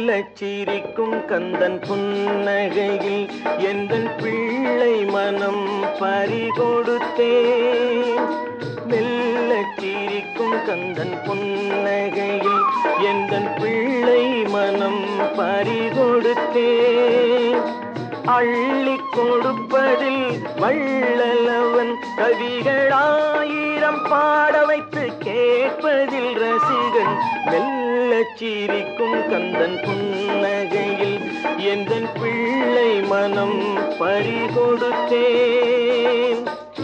மெல்லச் சிரிக்கும் கந்தன் புன்னகையில் எந்தன் பிள்ளை மனம் பறிகொடுத்தேன் மெல்லச் சிரிக்கும் கந்தன் புன்னகையில் எந்தன் பிள்ளை மனம் பறிகொடுத்தேன் அள்ளிக் கொடுப்பதில் வள்ளலவன் கவிகளாயிரம் பாட வைத்து கேட்பதில் ரசிகன் மெல்லச் சிரிக்கும் கந்தன் புன்னகையில் எந்தன் பிள்ளை மனம் பறிகொடுத்தேன்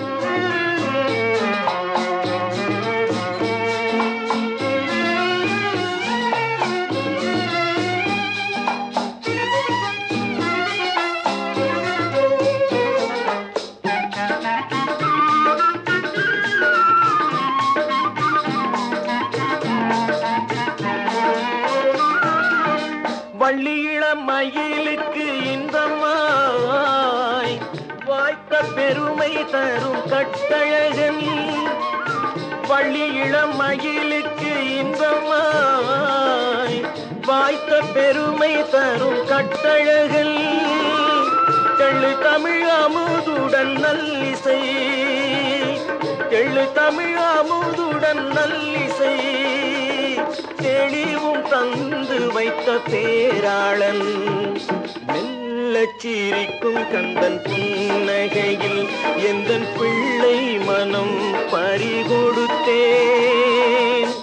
வள்ளியிளம் மயிலுக்கு இன்பமாய் வாய்த்த பெருமை தரும் கட்டழகன் வள்ளியிளம் மயிலுக்கு இன்பமாய் வாய்த்த பெருமை தரும் கட்டழகன் தெள்ளு தமிழ் அமுதுடன் நல்லிசை தெள்ளு தமிழ் அமுதுடன் நல்லிசை தெளிவும் தந்து வைத்த பேராளன் மெல்லச் சிரிக்கும் கந்தன் புன்னகையில் எந்தன் பிள்ளை மனம் பறிகொடுத்தேன்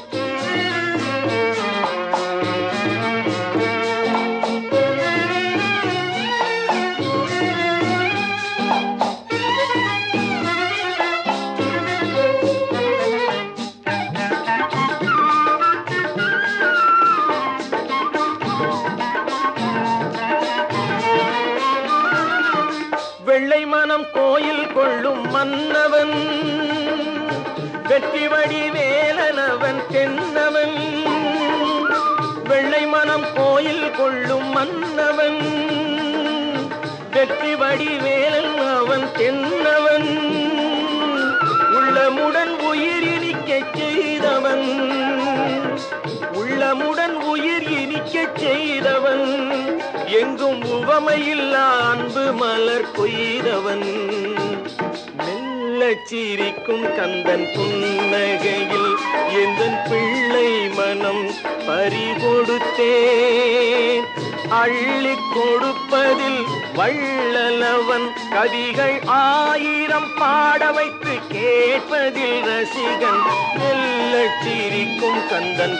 வெள்ளை மனம் கோயில் கொள்ளும் மன்னவன் வெற்றி வடி வேலனவன் தென்னவன் வெள்ளை மனம் கோயில் கொள்ளும் மன்னவன் வெற்றி வடி வேலன் அவன் தென்னவன் உள்ளமுடன் உயிர் இனிக்கச் செய்தவன் உள்ளமுடன் உயிர் இனிக்கச் செய்தவன் எங்கும் உவமையில்லா அன்பு மலர் கொய்தவன் மெல்லச் சிரிக்கும் கந்தன் புன்னகையில் எந்தன் பிள்ளை மனம் பறிகொடுத்தேன் அள்ளிக் கொடுப்பதில் வள்ளலவன் கவிகள் ஆயிரம் பாட வைத்து கேட்பதில் ரசிகன் மெல்லச் சிரிக்கும் கந்தன்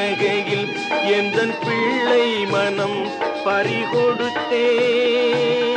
புன்னகையில் எந்தன் பிள்ளை மனம் பறிகொடுத்தேன்